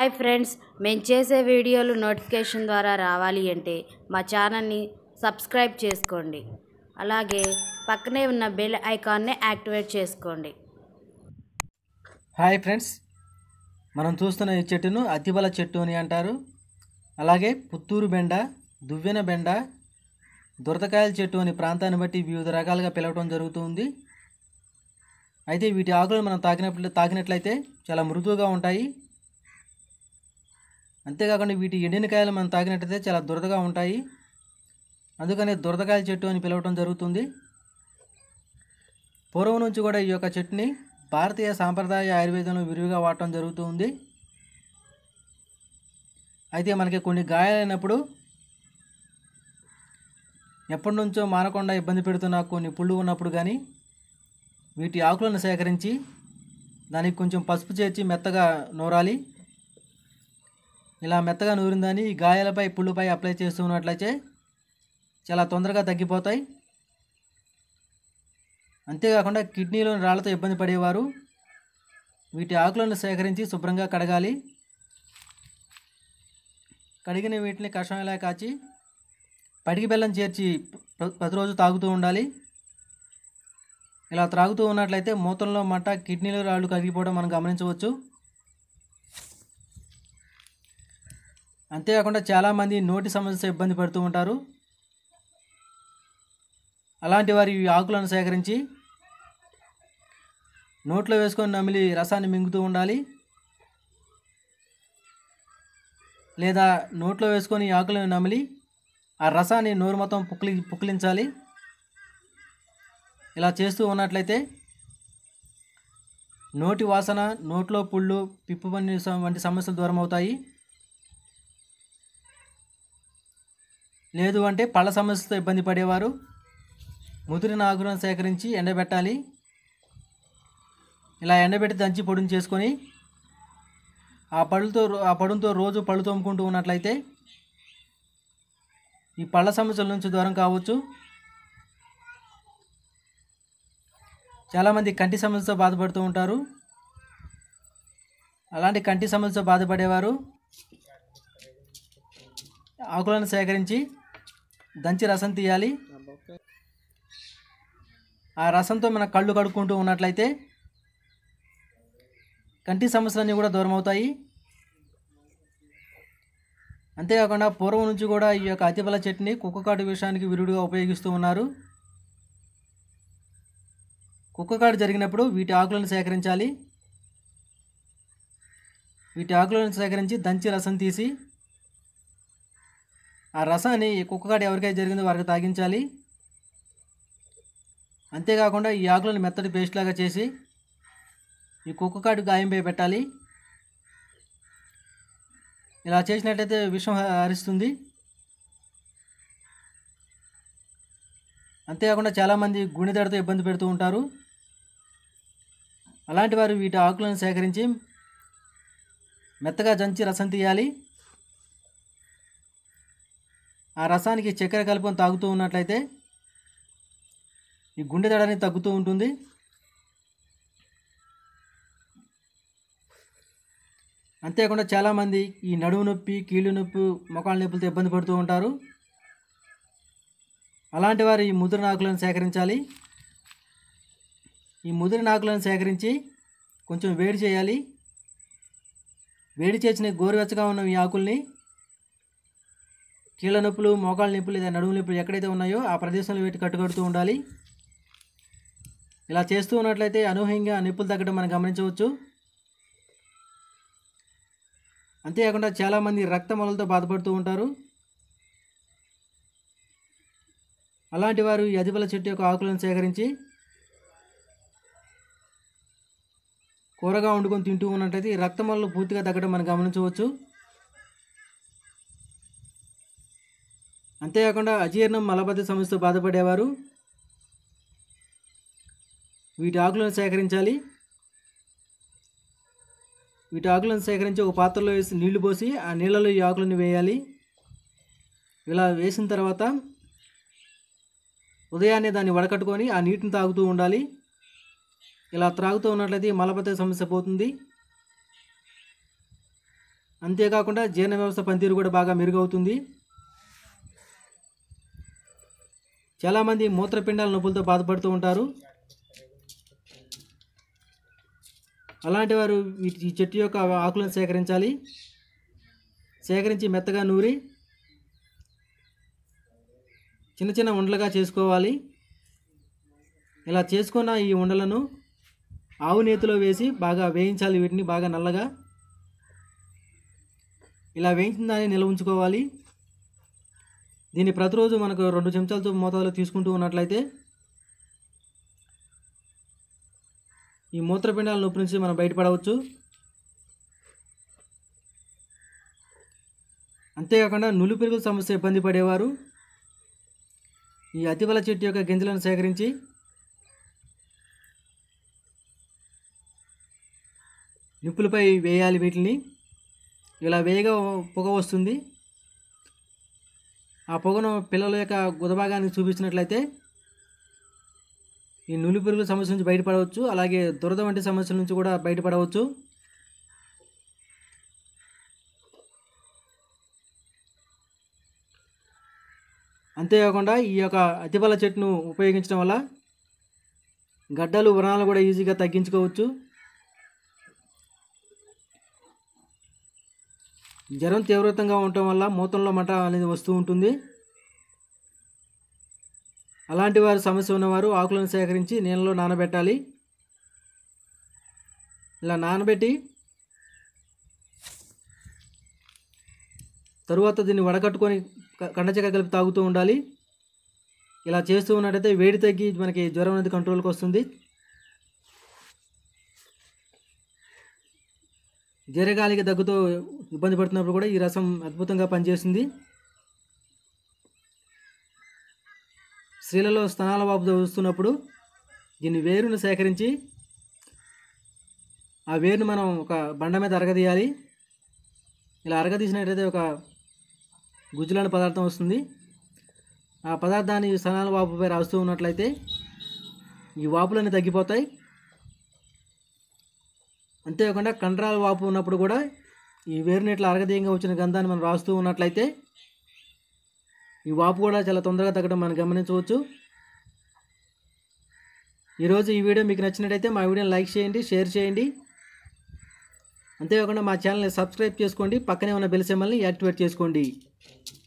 hi friends మేము చేసే వీడియోలు నోటిఫికేషన్ ద్వారా రావాలి అంటే మా ఛానల్ని సబ్స్క్రైబ్ చేసుకోండి అలాగే పక్కనే ఉన్న బెల్ ఐకాన్ని యాక్టివేట్ చేసుకోండి హాయ్ ఫ్రెండ్స్ మనం చూస్తున్న ఈ చెట్టును అతిబల చెట్టు అని అంటారు అలాగే పుత్తూరు బెండ దువ్వెన బెండ దురదకాయల చెట్టు అని ప్రాంతాన్ని బట్టి వివిధ రకాలుగా పిలవటం జరుగుతుంది అయితే వీటి ఆకులను మనం తాకినట్లు తాకినట్లయితే చాలా మృదువుగా ఉంటాయి అంతేకాకుండా వీటి ఎండిన కాయలు మనం తాకినట్లయితే చాలా దురదగా ఉంటాయి అందుకనే దురదకాయల చెట్టు అని పిలవటం జరుగుతుంది పూర్వం నుంచి కూడా ఈ యొక్క చెట్టుని భారతీయ సాంప్రదాయ ఆయుర్వేదంలో విరివిగా వాడటం జరుగుతూ ఉంది అయితే మనకి కొన్ని గాయాలైనప్పుడు ఎప్పటి నుంచో మానకుండా ఇబ్బంది పెడుతున్న కొన్ని పుళ్ళు ఉన్నప్పుడు కానీ వీటి ఆకులను సేకరించి దానికి కొంచెం పసుపు చేర్చి మెత్తగా నూరాలి ఇలా మెత్తగా నూరిందని ఈ గాయాలపై పుళ్ళుపై అప్లై చేస్తూ ఉన్నట్లయితే చాలా తొందరగా తగ్గిపోతాయి అంతేకాకుండా కిడ్నీలోని రాళ్లతో ఇబ్బంది పడేవారు వీటి ఆకులను సేకరించి శుభ్రంగా కడగాలి కడిగిన వీటిని కషాయంలా కాచి పడికి బెల్లం చేర్చి ప్ర- ప్రతిరోజు తాగుతూ ఉండాలి ఇలా త్రాగుతూ ఉన్నట్లయితే మూత్రంలో మంట కిడ్నీలో రాళ్ళు కరిగిపోవడం మనం గమనించవచ్చు అంతేకాకుండా చాలామంది నోటి సమస్య ఇబ్బంది పడుతూ ఉంటారు అలాంటి వారి ఈ ఆకులను సేకరించి నోట్లో వేసుకొని నమిలి రసాన్ని మింగుతూ ఉండాలి లేదా నోట్లో వేసుకొని ఈ ఆకులను నమిలి ఆ రసాన్ని నోరు మొత్తం పుక్కిలి పుక్కిలించాలి ఇలా చేస్తూ ఉన్నట్లయితే నోటి వాసన నోట్లో పుళ్ళు పిప్పు వంటి స- వంటి సమస్యలు దూరం అవుతాయి లేదు అంటే పళ్ళ సమస్యతో ఇబ్బంది పడేవారు ముదిరిన ఆకులను సేకరించి ఎండబెట్టాలి ఇలా ఎండబెట్టి దంచి పొడిని చేసుకొని ఆ పళ్ళుతో రో- ఆ పడుతో రోజు పళ్ళు తోముకుంటూ ఉన్నట్లయితే ఈ పళ్ళ సమస్యల నుంచి దూరం కావచ్చు చాలామంది కంటి సమస్యతో బాధపడుతూ ఉంటారు అలాంటి కంటి సమస్యతో బాధపడేవారు ఆకులను సేకరించి దంచి రసం తీయాలి ఆ రసంతో మన కళ్ళు కడుక్కుంటూ ఉన్నట్లయితే కంటి సమస్యలన్నీ కూడా దూరం అవుతాయి అంతేకాకుండా పూర్వం నుంచి కూడా ఈ యొక్క అతిబల చెట్టుని కుక్కకాటు విషయానికి విరుడుగా ఉపయోగిస్తూ ఉన్నారు కుక్కకాటు జరిగినప్పుడు వీటి ఆకులను సేకరించాలి వీటి ఆకులను సేకరించి దంచి రసం తీసి ఆ రసాన్ని ఈ కుక్కకాటు ఎవరికైతే జరిగిందో వారికి తాగించాలి అంతేకాకుండా ఈ ఆకులను మెత్తటి పేస్ట్ లాగా చేసి ఈ కుక్కకాటు గాయంపై పెట్టాలి ఇలా చేసినట్లయితే విషం హ- హరిస్తుంది అంతేకాకుండా చాలామంది గుండెదడతో ఇబ్బంది పెడుతూ ఉంటారు అలాంటి వారు వీటి ఆకులను సేకరించి మెత్తగా జంచి రసం తీయాలి ఆ రసానికి చక్కెర కలుపుకొని తాగుతూ ఉన్నట్లయితే ఈ గుండె దడ అనేది తగ్గుతూ ఉంటుంది అంతేకాకుండా చాలామంది ఈ నడుము నొప్పి కీళ్ళు నొప్పి మొకాళ్ళ నొప్పులతో ఇబ్బంది పడుతూ ఉంటారు అలాంటి వారు ఈ ముదిరిన ఆకులను సేకరించాలి ఈ ముదిరిన ఆకులను సేకరించి కొంచెం వేడి చేయాలి వేడి చేసిన గోరువెచ్చగా ఉన్న ఈ ఆకుల్ని కీళ్ళ నొప్పులు మోకాళ్ళ నొప్పులు లేదా నడుము నొప్పులు ఎక్కడైతే ఉన్నాయో ఆ ప్రదేశంలో పెట్టి కట్టుకడుతూ ఉండాలి ఇలా చేస్తూ ఉన్నట్లయితే అనూహ్యంగా నొప్పులు తగ్గడం మనం గమనించవచ్చు అంతేకాకుండా చాలామంది రక్తమలతో బాధపడుతూ ఉంటారు అలాంటి వారు ఈ అదిబల చెట్టు యొక్క ఆకులను సేకరించి కూరగా వండుకొని తింటూ ఉన్నట్లయితే ఈ రక్తమలలు పూర్తిగా తగ్గడం మనం గమనించవచ్చు అంతేకాకుండా అజీర్ణం మలబద్ధ సమస్యతో బాధపడేవారు వీటి ఆకులను సేకరించాలి వీటి ఆకులను సేకరించి ఒక పాత్రలో వేసి నీళ్లు పోసి ఆ నీళ్ళలో ఈ ఆకులను వేయాలి ఇలా వేసిన తర్వాత ఉదయాన్నే దాన్ని వడకట్టుకొని ఆ నీటిని తాగుతూ ఉండాలి ఇలా త్రాగుతూ ఉన్నట్లయితే ఈ మలబద్ధక సమస్య పోతుంది అంతేకాకుండా జీర్ణ వ్యవస్థ పనితీరు కూడా బాగా మెరుగవుతుంది చాలామంది మూత్రపిండాల నొప్పులతో బాధపడుతూ ఉంటారు అలాంటి వారు ఈ- ఈ చెట్టు యొక్క ఆకులను సేకరించాలి సేకరించి మెత్తగా నూరి చిన్న చిన్న ఉండలుగా చేసుకోవాలి ఇలా చేసుకున్న ఈ ఉండలను ఆవు నేతిలో వేసి బాగా వేయించాలి వీటిని బాగా నల్లగా ఇలా వేయించిన దాన్ని నిల్వ ఉంచుకోవాలి దీన్ని ప్రతిరోజు మనకు రెండు చెంచాలతో మోతాదులో తీసుకుంటూ ఉన్నట్లయితే ఈ మూత్రపిండాల నొప్పి నుంచి మనం బయటపడవచ్చు అంతేకాకుండా నులి పెరుగుల సమస్య ఇబ్బంది పడేవారు ఈ అతివల చెట్టు యొక్క గింజలను సేకరించి నిప్పులపై వేయాలి వీటిని ఇలా వేయగా పొగ వస్తుంది ఆ పొగను పిల్లల యొక్క గుదభాగానికి చూపించినట్లయితే ఈ నులి పురుగుల సమస్య నుంచి బయటపడవచ్చు అలాగే దురద వంటి సమస్యల నుంచి కూడా బయటపడవచ్చు అంతేకాకుండా ఈ యొక్క అతిబల చెట్టును ఉపయోగించడం వల్ల గడ్డలు వ్రణాలు కూడా ఈజీగా తగ్గించుకోవచ్చు జ్వరం తీవ్రతంగా ఉండటం వల్ల మూతంలో మంట అనేది వస్తూ ఉంటుంది అలాంటి వారి సమస్య ఉన్నవారు ఆకులను సేకరించి నీళ్ళలో నానబెట్టాలి ఇలా నానబెట్టి తరువాత దీన్ని వడకట్టుకొని క- కండచెక్క కలిపి తాగుతూ ఉండాలి ఇలా చేస్తూ ఉన్నట్టయితే వేడి తగ్గి మనకి జ్వరం అనేది కంట్రోల్కి వస్తుంది దీర్ఘకాలిక దగ్గుతో ఇబ్బంది పడుతున్నప్పుడు కూడా ఈ రసం అద్భుతంగా పనిచేస్తుంది స్త్రీలలో స్తనాల వాపు వస్తున్నప్పుడు దీన్ని వేరును సేకరించి ఆ వేరును మనం ఒక బండ మీద అరగదీయాలి ఇలా అరగదీసినట్టయితే ఒక గుజ్జులాంటి పదార్థం వస్తుంది ఆ పదార్థాన్ని స్తనాల వాపుపై రాస్తూ ఉన్నట్లయితే ఈ వాపులన్నీ తగ్గిపోతాయి అంతేకాకుండా కండరాల వాపు ఉన్నప్పుడు కూడా ఈ వేరుని ఇట్లా అరగదీయంగా వచ్చిన గంధాన్ని మనం రాస్తూ ఉన్నట్లయితే ఈ వాపు కూడా చాలా తొందరగా తగ్గడం మనం గమనించవచ్చు ఈరోజు ఈ వీడియో మీకు నచ్చినట్టయితే మా వీడియోని లైక్ చేయండి షేర్ చేయండి అంతేకాకుండా మా ఛానల్ని సబ్స్క్రైబ్ చేసుకోండి పక్కనే ఉన్న బెల్ సింబల్ని యాక్టివేట్ చేసుకోండి